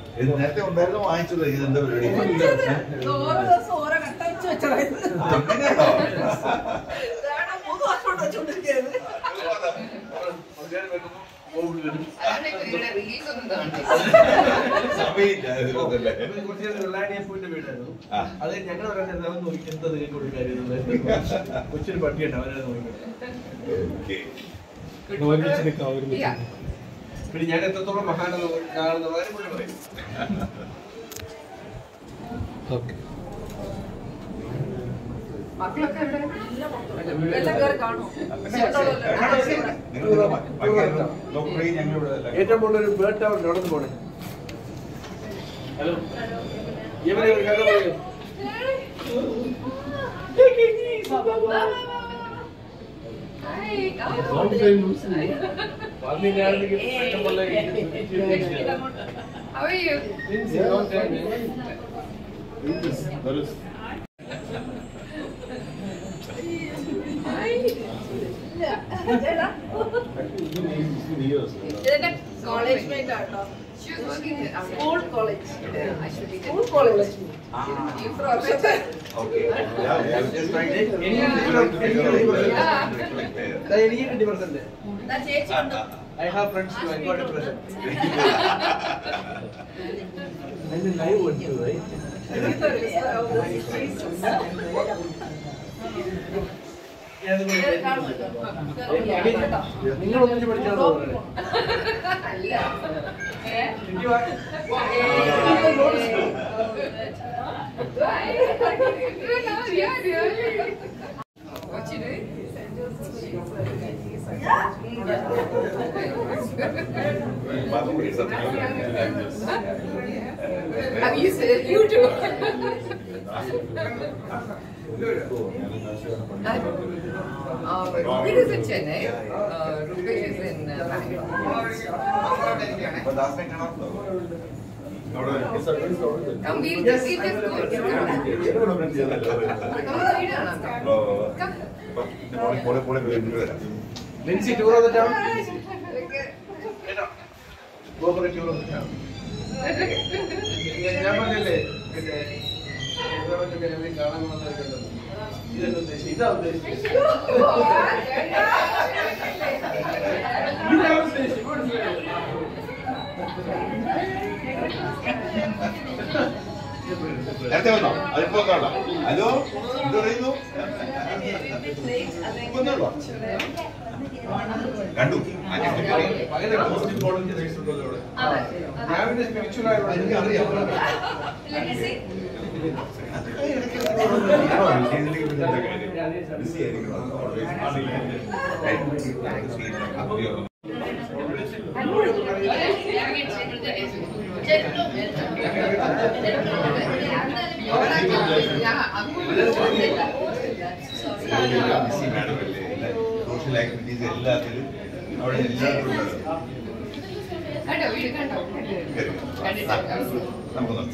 ഇത് നേരത്തെ ഉണ്ടായിരുന്നു വാങ്ങിച്ചത് ഇത് എന്താ പരിപാടി ഓരോ ദിവസം ഓരോ കട്ട വെച്ച് വെച്ചതായത് അങ്ങനെയാണോ ഇതാണ് മൂന്ന് വർഷം കൊണ്ട് വെച്ചോണ്ടിരിക്കുന്നത് സമയമില്ല ഇതിലൊന്നല്ലേ. ആ. അത് ഞങ്ങൾ പറയുന്നത് നോക്കി എന്താ നിങ്ങൾക്ക് കൊടുക്കാറുള്ളത് കൊച്ചിന് പട്ടിയുണ്ട് അവരെ നോക്കി ഓക്കേ. ഒരുമിച്ച് നിൽക്കാം ഒരുമിച്ച് നിൽക്കാം. പിന്നെ ഞാൻ എത്രത്തോളം മഹാനെന്ന് കാണുന്ന വളരെ പുള്ളി പറയും ഓക്കെ മക്കളൊക്കെ എവിടെ? എല്ലാം കേറി കാണുമോ? നിങ്ങൾ ബാക്കി ഡോക്ടറെ ഞങ്ങളിവിടെ എല്ലാം ഏറ്റവും കൂടുതൽ ഒരു ബേർഡ് ടവർ നടന്നു പോണേ ഹലോ ഇവരെ ഒരു കഥ പറയൂ പറഞ്ഞില്ലായിരുന്നെങ്കിൽ ഇഷ്ടം പോലെ How are you? ഇതെന്റെ കോളേജ് മേറ്റ് ആട്ടോ She was working in school college Yeah, I should be school college You professor? Okay. Yeah, I was just trying to- ദാ എനിക്ക് കിട്ടി പ്രസന്റ് എന്നാ ചേച്ചി ഉണ്ട് I have friends too I got a present അതിന് live കൊടുത്തു നിങ്ങൾ ഒന്നിച്ച് പഠിച്ചാണോ അല്ല. ഏ? Yeah, really. What you doing? I'm used to it. You do. Uh, Rohit is in Chennai. Uh, Rupesh is in uh, Bangalore. അപ്പൊ ദാസിനെ കാണാറുണ്ടോ? അവിടെ Come, we'll just see this good. Come, വീട് കാണാം. ഓ, Come. അപ്പൊ ഇത് പോളെ- പോളെ- പോളെ വീട്ടിൽ വരാം. ലിൻസി ടൂർ വന്നിട്ടാണ് Okay. ഗോപുര ടൂർ വന്നിട്ടാണ് ഞാൻ പറഞ്ഞില്ലേ പിന്നെ ഇതേപോലത്തെ എവിടെയും കാണാൻ വന്നവരുണ്ടല്ലോ. ഇതെന്താ ഉദ്ദേശിച്ചത്? ഇതാ ഉദ്ദേശിച്ചത്. ഇതാ ഉദ്ദേശിച്ചത്. മനസ്സിലായോ? നേരത്തെ വന്നോ അതിപ്പോ കാണാം ഹലോ എന്ത് പറയുന്നു വന്നോളൂ. കണ്ടു ആ, ഞങ്ങൾ കയറി. പകരം most important things ഉണ്ടല്ലോ ഇവിടെ. ഞാൻ പിന്നെ spiritual ആയതുകൊണ്ട് എനിക്ക് അറിയാം. Busy ആയിരിക്കും. Always. ബിസി മാഡം അല്ലേ സോഷ്യൽ ആക്ടിവിറ്റീസ് എല്ലാത്തിലും അവിടെ എല്ലാവരും ഉണ്ടല്ലോ കണ്ടോ വീട് കണ്ടോ കയറി. കണ്ടിട്ടോ നമുക്ക് നോക്കാം